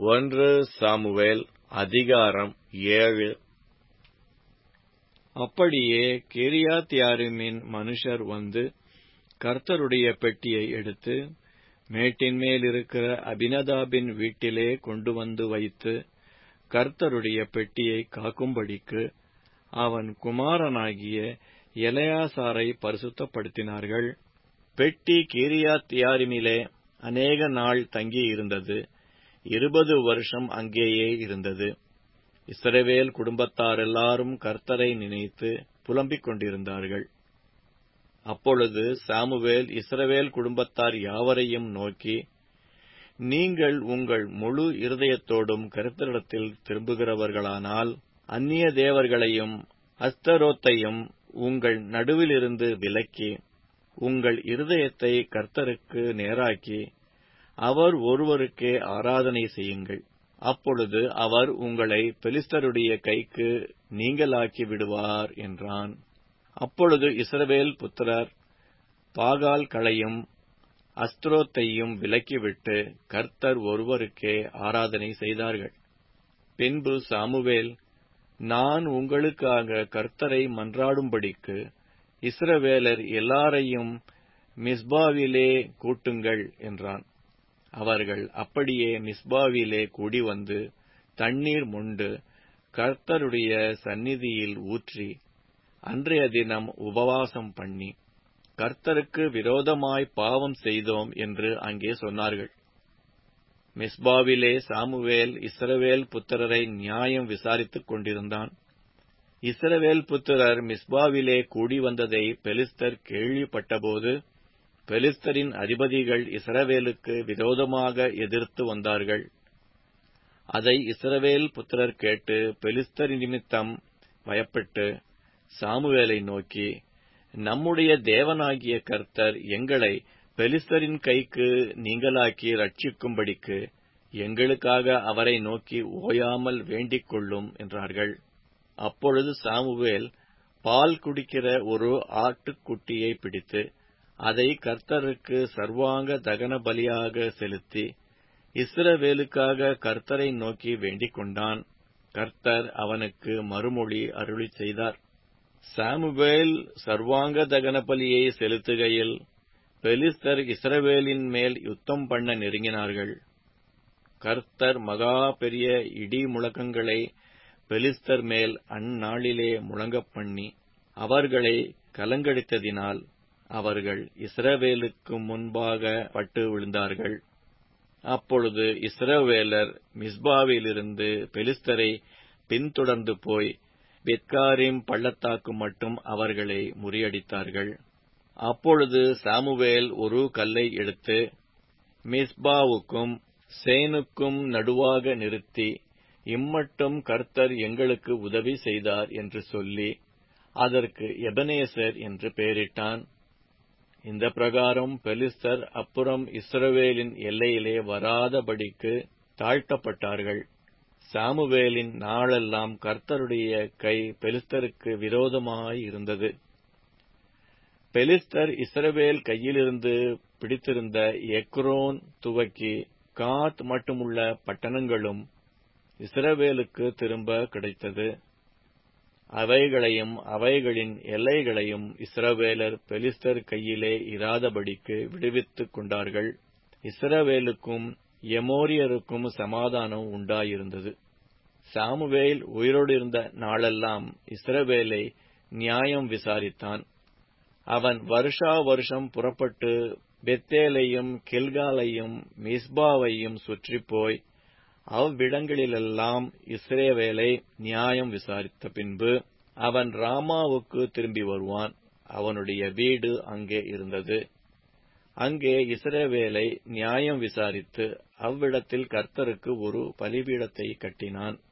ஒன்று சாமுவேல் அதிகாரம் ஏழு அப்படியே கிரியாத்யாரிமின் மனுஷர் வந்து கர்த்தருடைய பெட்டியை எடுத்து மேட்டின் மேல் இருக்கிற அபினதாபின் வீட்டிலே கொண்டு வந்து வைத்து கர்த்தருடைய பெட்டியை காக்கும்படிக்கு அவன் குமாரனாகிய எலையாசாரை பரிசுத்தப்படுத்தினார்கள் பெட்டி கீரியாத்யாரிமிலே அநேக நாள் தங்கியிருந்தது இருபது வருஷம் அங்கேயே இருந்தது இஸ்ரவேல் குடும்பத்தார் எல்லாரும் கர்த்தரை நினைத்து புலம்பிக் கொண்டிருந்தார்கள் அப்பொழுது சாமுவேல் இஸ்ரவேல் குடும்பத்தார் யாவரையும் நோக்கி நீங்கள் உங்கள் முழு இருதயத்தோடும் கர்த்தரிடத்தில் திரும்புகிறவர்களானால் அந்நிய தேவர்களையும் அஸ்தரோத்தையும் உங்கள் நடுவிலிருந்து விலக்கி உங்கள் இருதயத்தை கர்த்தருக்கு நேராக்கி அவர் ஒருவருக்கே ஆராதனை செய்யுங்கள் அப்பொழுது அவர் உங்களை பெலிஸ்தருடைய கைக்கு நீங்களாக்கி விடுவார் என்றான் அப்பொழுது இஸ்ரவேல் புத்திரர் பாகால் களையும் அஸ்திரோத்தையும் விலக்கிவிட்டு கர்த்தர் ஒருவருக்கே ஆராதனை செய்தார்கள் பின்பு சாமுவேல் நான் உங்களுக்காக கர்த்தரை மன்றாடும்படிக்கு இஸ்ரவேலர் எல்லாரையும் மிஸ்பாவிலே கூட்டுங்கள் என்றான் அவர்கள் அப்படியே மிஸ்பாவிலே கூடி வந்து தண்ணீர் மொண்டு கர்த்தருடைய சந்நிதியில் ஊற்றி அன்றைய தினம் உபவாசம் பண்ணி கர்த்தருக்கு விரோதமாய் பாவம் செய்தோம் என்று அங்கே சொன்னார்கள் மிஸ்பாவிலே சாமுவேல் இஸ்ரவேல் புத்திரரை நியாயம் விசாரித்துக் கொண்டிருந்தான் இஸ்ரவேல் புத்திரர் மிஸ்பாவிலே கூடி வந்ததை பெலிஸ்தர் கேள்விப்பட்டபோது பெலிஸ்தரின் அதிபதிகள் இஸ்ரவேலுக்கு விரோதமாக எதிர்த்து வந்தார்கள் அதை இஸ்ரவேல் புத்திரர் கேட்டு பெலிஸ்தர் நிமித்தம் பயப்பட்டு சாமுவேலை நோக்கி நம்முடைய தேவனாகிய கர்த்தர் எங்களை பெலிஸ்தரின் கைக்கு நீங்களாக்கி ரட்சிக்கும்படிக்கு எங்களுக்காக அவரை நோக்கி ஓயாமல் வேண்டிக் கொள்ளும் என்றார்கள் அப்பொழுது சாமுவேல் பால் குடிக்கிற ஒரு ஆட்டுக்குட்டியை பிடித்து அதை கர்த்தருக்கு சர்வாங்க தகன பலியாக செலுத்தி இஸ்ரவேலுக்காக கர்த்தரை நோக்கி வேண்டிக் கொண்டான் கர்த்தர் அவனுக்கு மறுமொழி அருளி செய்தார் சாமுவேல் சர்வாங்க தகன பலியை செலுத்துகையில் பெலிஸ்தர் இஸ்ரவேலின் மேல் யுத்தம் பண்ண நெருங்கினார்கள் கர்த்தர் மகா பெரிய இடி முழக்கங்களை பெலிஸ்தர் மேல் அந்நாளிலே முழங்கப் பண்ணி அவர்களை கலங்கடித்ததினால் அவர்கள் இஸ்ரவேலுக்கு முன்பாக பட்டு விழுந்தார்கள் அப்பொழுது இஸ்ரவேலர் மிஸ்பாவிலிருந்து பெலிஸ்தரை பின்தொடர்ந்து போய் பெத்காரிம் பள்ளத்தாக்கு மட்டும் அவர்களை முறியடித்தார்கள் அப்பொழுது சாமுவேல் ஒரு கல்லை எடுத்து மிஸ்பாவுக்கும் சேனுக்கும் நடுவாக நிறுத்தி இம்மட்டும் கர்த்தர் எங்களுக்கு உதவி செய்தார் என்று சொல்லி அதற்கு எபனேசர் என்று பெயரிட்டான் இந்த பிரகாரம் பெலிஸ்தர் அப்புறம் இஸ்ரவேலின் எல்லையிலே வராதபடிக்கு தாழ்த்தப்பட்டார்கள் சாமுவேலின் நாளெல்லாம் கர்த்தருடைய கை பெலிஸ்தருக்கு விரோதமாயிருந்தது பெலிஸ்தர் இஸ்ரவேல் கையிலிருந்து பிடித்திருந்த எக்ரோன் துவக்கி காத் மட்டுமுள்ள பட்டணங்களும் இஸ்ரவேலுக்கு திரும்ப கிடைத்தது அவைகளையும் அவைகளின் எல்லைகளையும் இஸ்ரவேலர் பெலிஸ்தர் கையிலே இராதபடிக்கு விடுவித்துக் கொண்டார்கள் இஸ்ரவேலுக்கும் எமோரியருக்கும் சமாதானம் உண்டாயிருந்தது சாமுவேல் உயிரோடு இருந்த நாளெல்லாம் இஸ்ரவேலை நியாயம் விசாரித்தான் அவன் வருஷா வருஷம் புறப்பட்டு பெத்தேலையும் கில்காலையும் மிஸ்பாவையும் சுற்றி போய் அவ்விடங்களிலெல்லாம் இஸ்ரேவேலை நியாயம் விசாரித்த பின்பு அவன் ராமாவுக்கு திரும்பி வருவான் அவனுடைய வீடு அங்கே இருந்தது அங்கே இஸ்ரவேலை நியாயம் விசாரித்து அவ்விடத்தில் கர்த்தருக்கு ஒரு பலிபீடத்தை கட்டினான்